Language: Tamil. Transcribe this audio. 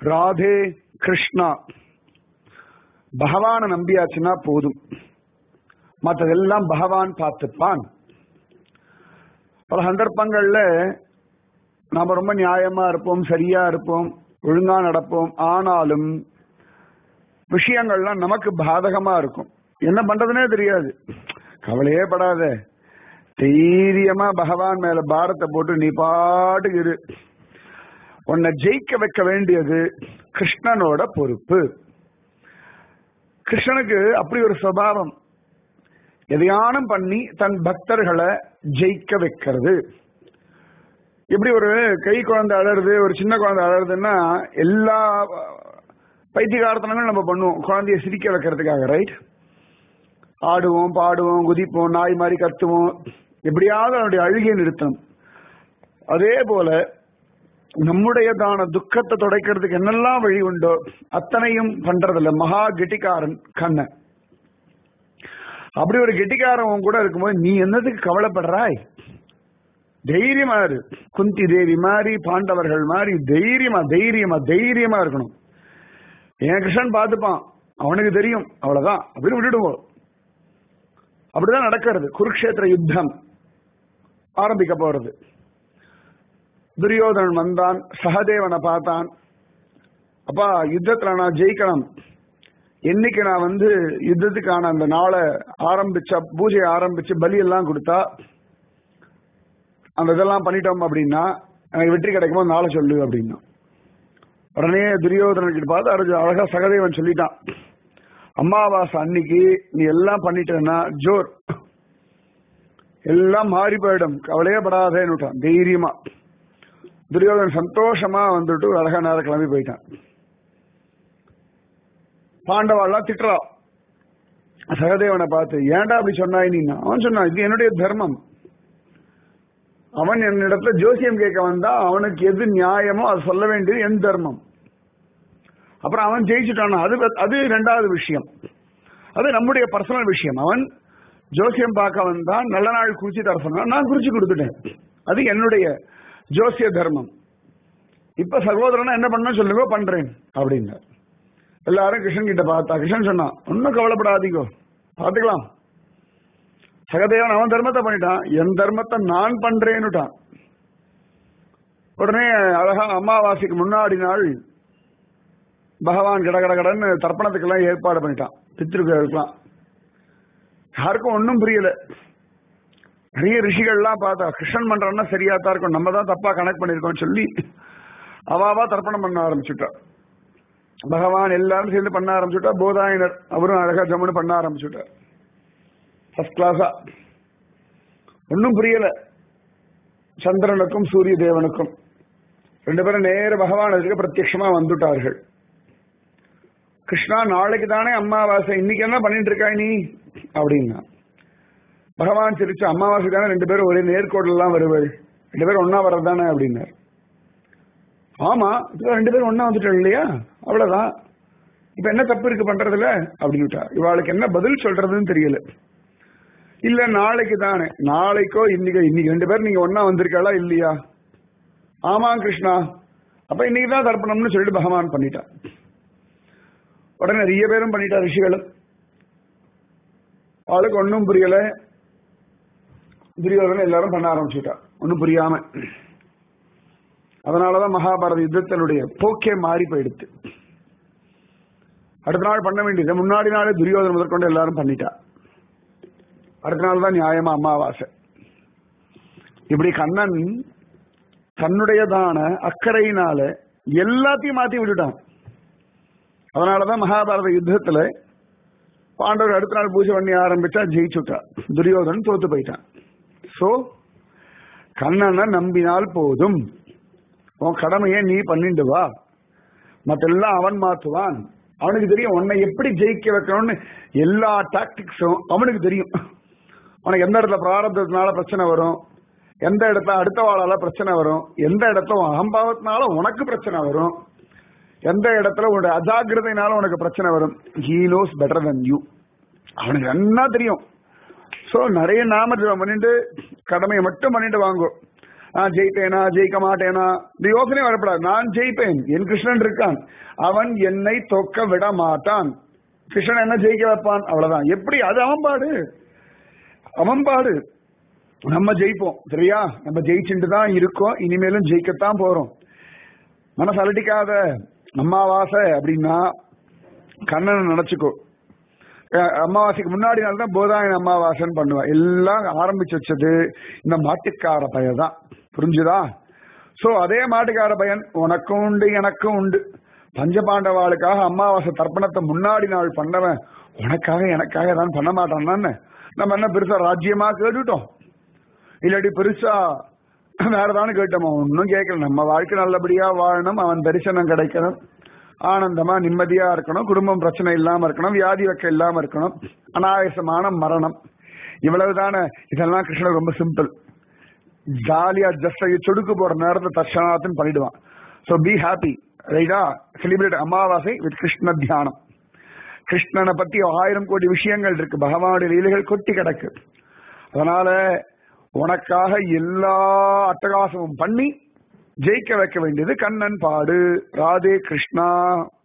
ராதே கிருஷ்ணா பகவானை நம்பியாச்சுன்னா போதும் மற்றதெல்லாம் பகவான் பார்த்துப்பான் பல சந்தர்ப்பங்கள்ல நாம ரொம்ப நியாயமா இருப்போம் சரியா இருப்போம் ஒழுங்கா நடப்போம் ஆனாலும் விஷயங்கள்லாம் நமக்கு பாதகமா இருக்கும் என்ன பண்றதுனே தெரியாது கவலையே படாத தைரியமா பகவான் மேல பாரத்தை போட்டு நீ பாட்டுக்கு இரு உன்னை ஜெயிக்க வைக்க வேண்டியது கிருஷ்ணனோட பொறுப்பு கிருஷ்ணனுக்கு அப்படி ஒரு சுபாவம் எதையானும் பண்ணி தன் பக்தர்களை ஜெயிக்க வைக்கிறது எப்படி ஒரு கை குழந்தை அழறது ஒரு சின்ன குழந்தை அழறதுன்னா எல்லா பைத்தியகாரத்தனங்களும் நம்ம பண்ணுவோம் குழந்தைய சிரிக்க வைக்கிறதுக்காக ரைட் ஆடுவோம் பாடுவோம் குதிப்போம் நாய் மாதிரி கத்துவோம் எப்படியாவது அவனுடைய அழுகையை நிறுத்தணும் அதே போல நம்முடையதான துக்கத்தை துடைக்கிறதுக்கு என்னெல்லாம் வழி உண்டோ அத்தனையும் பண்றதில்ல மகா கெட்டிக்காரன் கண்ணன் அப்படி ஒரு கெட்டிக்காரன் உன் கூட இருக்கும்போது நீ என்னதுக்கு கவலைப்படுறாய் தைரியமா இரு குந்தி தேவி மாதிரி பாண்டவர்கள் மாதிரி தைரியமா தைரியமா தைரியமா இருக்கணும் என் கிருஷ்ணன் பார்த்துப்பான் அவனுக்கு தெரியும் அவ்வளவுதான் அப்படின்னு விட்டுடுவோம் அப்படிதான் நடக்கிறது குருக்ஷேத்திர யுத்தம் ஆரம்பிக்க போறது துரியோதனன் வந்தான் சகதேவனை பார்த்தான் அப்பா யுத்தத்துல நான் ஜெயிக்கணும் என்னைக்கு நான் வந்து யுத்தத்துக்கான அந்த நாளை ஆரம்பிச்ச பூஜையை ஆரம்பிச்சு பலி எல்லாம் கொடுத்தா அந்த இதெல்லாம் பண்ணிட்டோம் அப்படின்னா எனக்கு வெற்றி கிடைக்குமோ நாளை சொல்லு அப்படின்னா உடனே துரியோதனன் கிட்ட பார்த்து அழகு அழகா சகதேவன் சொல்லிட்டான் அமாவாசை அன்னைக்கு நீ எல்லாம் பண்ணிட்டேன்னா ஜோர் எல்லாம் மாறி போயிடும் கவலையே படாதேன்னுட்டான் தைரியமா துரியோதன் சந்தோஷமா வந்துட்டு அழகா நேரம் கிளம்பி போயிட்டான் பாண்டவாள்லாம் திட்டுறா சகதேவனை பார்த்து ஏன்டா அப்படி சொன்னாய் நீ அவன் சொன்னான் இது என்னுடைய தர்மம் அவன் என்னிடத்துல ஜோசியம் கேட்க வந்தா அவனுக்கு எது நியாயமோ அது சொல்ல வேண்டியது என் தர்மம் அப்புறம் அவன் ஜெயிச்சுட்டான் அது அது ரெண்டாவது விஷயம் அது நம்முடைய பர்சனல் விஷயம் அவன் ஜோசியம் பார்க்க வந்தான் நல்ல நாள் குறிச்சு தர சொன்னான் நான் குறிச்சு கொடுத்துட்டேன் அது என்னுடைய ஜோசிய தர்மம் இப்ப சகோதரனா என்ன பண்ண சொல்லுங்க பண்றேன் அப்படின்னா எல்லாரும் கிருஷ்ணன் கிட்ட பார்த்தா கிருஷ்ணன் சொன்னான் ஒன்னும் கவலைப்படாதீங்கோ பாத்துக்கலாம் சகதேவன் அவன் தர்மத்தை பண்ணிட்டான் என் தர்மத்தை நான் பண்றேன்னுட்டான் உடனே அழகா அமாவாசைக்கு முன்னாடி நாள் பகவான் கட கட கடன்னு தர்ப்பணத்துக்கெல்லாம் ஏற்பாடு பண்ணிட்டான் பித்திருக்கலாம் யாருக்கும் ஒன்றும் புரியல நிறைய ரிஷிகள்லாம் பார்த்தா கிருஷ்ணன் பண்றான்னா சரியா தான் இருக்கும் நம்ம தான் தப்பா கனெக்ட் பண்ணிருக்கோம் சொல்லி அவாவா தர்ப்பணம் பண்ண ஆரம்பிச்சுட்டா பகவான் எல்லாரும் சேர்ந்து பண்ண ஆரம்பிச்சுட்டா போதாயனர் அவரும் அழகா ஜம்முன்னு பண்ண ஆரம்பிச்சுட்டார் ஃபர்ஸ்ட் கிளாஸா ஒன்றும் புரியல சந்திரனுக்கும் சூரிய தேவனுக்கும் ரெண்டு பேரும் நேர பகவான் அதுக்கு பிரத்யட்சமா வந்துட்டார்கள் கிருஷ்ணா நாளைக்கு தானே அமாவாசை இன்னைக்கு என்ன பண்ணிட்டு இருக்காய் நீ அப்படின்னா பகவான் சிரிச்சு அமாவாசை தானே ரெண்டு பேரும் ஒரே நேர்கோட்டில் எல்லாம் வருவாள் ரெண்டு பேரும் ஒன்னா வர்றது தானே அப்படின்னார் ஆமா இப்ப ரெண்டு பேரும் ஒன்னா வந்துட்டோம் இல்லையா அவ்வளவுதான் இப்ப என்ன தப்பு இருக்கு பண்றதுல அப்படின்ட்டா இவாளுக்கு என்ன பதில் சொல்றதுன்னு தெரியல இல்ல நாளைக்கு தானே நாளைக்கோ இன்னைக்கோ இன்னைக்கு ரெண்டு பேரும் நீங்க ஒன்னா வந்திருக்காளா இல்லையா ஆமா கிருஷ்ணா அப்ப இன்னைக்கு தான் தர்ப்பணம்னு சொல்லிட்டு பகவான் பண்ணிட்டான் உடனே நிறைய பேரும் பண்ணிட்டா ரிஷிகளும் அவளுக்கு ஒன்றும் புரியல துரியோதனை எல்லாரும் பண்ண ஆரம்பிச்சுட்டா ஒன்றும் புரியாம அதனாலதான் மகாபாரத யுத்தத்தினுடைய போக்கே மாறி போயிடுத்து அடுத்த நாள் பண்ண வேண்டியது முன்னாடி நாளே துரியோதனை முதற்கொண்டு எல்லாரும் பண்ணிட்டா அடுத்த நாள் தான் நியாயமா அமாவாசை இப்படி கண்ணன் தன்னுடையதான அக்கறையினால எல்லாத்தையும் மாத்தி விட்டுட்டான் அதனாலதான் மகாபாரத யுத்தத்துல பாண்டவர் அடுத்த நாள் பூஜை பண்ணி ஆரம்பிச்சா ஜெயிச்சுட்டா துரியோதன் தோத்து போயிட்டான் சோ கண்ணனை நம்பினால் போதும் உன் கடமையை நீ பண்ணிட்டு வா மத்தெல்லாம் அவன் மாத்துவான் அவனுக்கு தெரியும் உன்னை எப்படி ஜெயிக்க வைக்கணும்னு எல்லா டாக்டிக்ஸும் அவனுக்கு தெரியும் உனக்கு எந்த இடத்துல பிராரத்தத்தினால பிரச்சனை வரும் எந்த இடத்துல அடுத்த வாழால பிரச்சனை வரும் எந்த இடத்துல உன் அகம்பாவத்தினால உனக்கு பிரச்சனை வரும் எந்த இடத்துல உன்னோட அஜாகிரதையினால உனக்கு பிரச்சனை வரும் he knows better than you அவனுக்கு என்ன தெரியும் சோ நிறைய நாம ஜெபம் பண்ணிட்டு கடமையை மட்டும் பண்ணிட்டு வாங்கோ நான் ஜெயிப்பேனா ஜெயிக்க மாட்டேனா இந்த யோசனை வரப்படாது நான் ஜெயிப்பேன் என் கிருஷ்ணன் இருக்கான் அவன் என்னை தொக்க விட மாட்டான் கிருஷ்ணன் என்ன ஜெயிக்க வைப்பான் அவ்வளவுதான் எப்படி அது அவன் பாடு அவன் பாடு நம்ம ஜெயிப்போம் சரியா நம்ம ஜெயிச்சுட்டு தான் இருக்கோம் இனிமேலும் ஜெயிக்கத்தான் போறோம் மனசு அலட்டிக்காத அம்மாவாசை அப்படின்னா கண்ணனை நினைச்சுக்கோ அஹ் அமாவாசைக்கு முன்னாடி நாள் தான் போதாயன அமாவாசைன்னு பண்ணுவேன் எல்லாம் ஆரம்பிச்சு வச்சது இந்த மாட்டுக்கார பையன் தான் புரிஞ்சுதா சோ அதே மாட்டுக்கார பையன் உனக்கும் உண்டு எனக்கும் உண்டு பஞ்சபாண்டவாளுக்காக அமாவாசை தர்ப்பணத்தை முன்னாடி நாள் பண்ணவன் உனக்காக எனக்காக தான் பண்ண மாட்டான் நம்ம என்ன பெருசா ராஜ்யமா கேட்டுட்டோம் இல்லாட்டி பெருசா வேற தானே கேட்டோமா ஒன்னும் கேட்கல நம்ம வாழ்க்கை நல்லபடியா வாழணும் அவன் தரிசனம் கிடைக்கணும் ஆனந்தமா நிம்மதியா இருக்கணும் குடும்பம் பிரச்சனை இல்லாம இருக்கணும் வியாதி வைக்க இல்லாம இருக்கணும் அனாயசமான மரணம் இவ்வளவுதானே இதெல்லாம் கிருஷ்ணர் ரொம்ப சிம்பிள் ஜாலியா ஜஸ்ட் சொடுக்கு போற நேரத்தை தர்ஷனாத்துன்னு பண்ணிடுவான் ஸோ பி ஹாப்பி ரைட்டா செலிப்ரேட் அமாவாசை வித் கிருஷ்ண தியானம் கிருஷ்ணனை பத்தி ஆயிரம் கோடி விஷயங்கள் இருக்கு பகவானுடைய லீலைகள் கொட்டி கிடக்கு அதனால உனக்காக எல்லா அட்டகாசமும் பண்ணி ஜெயிக்க வைக்க வேண்டியது கண்ணன் பாடு ராதே கிருஷ்ணா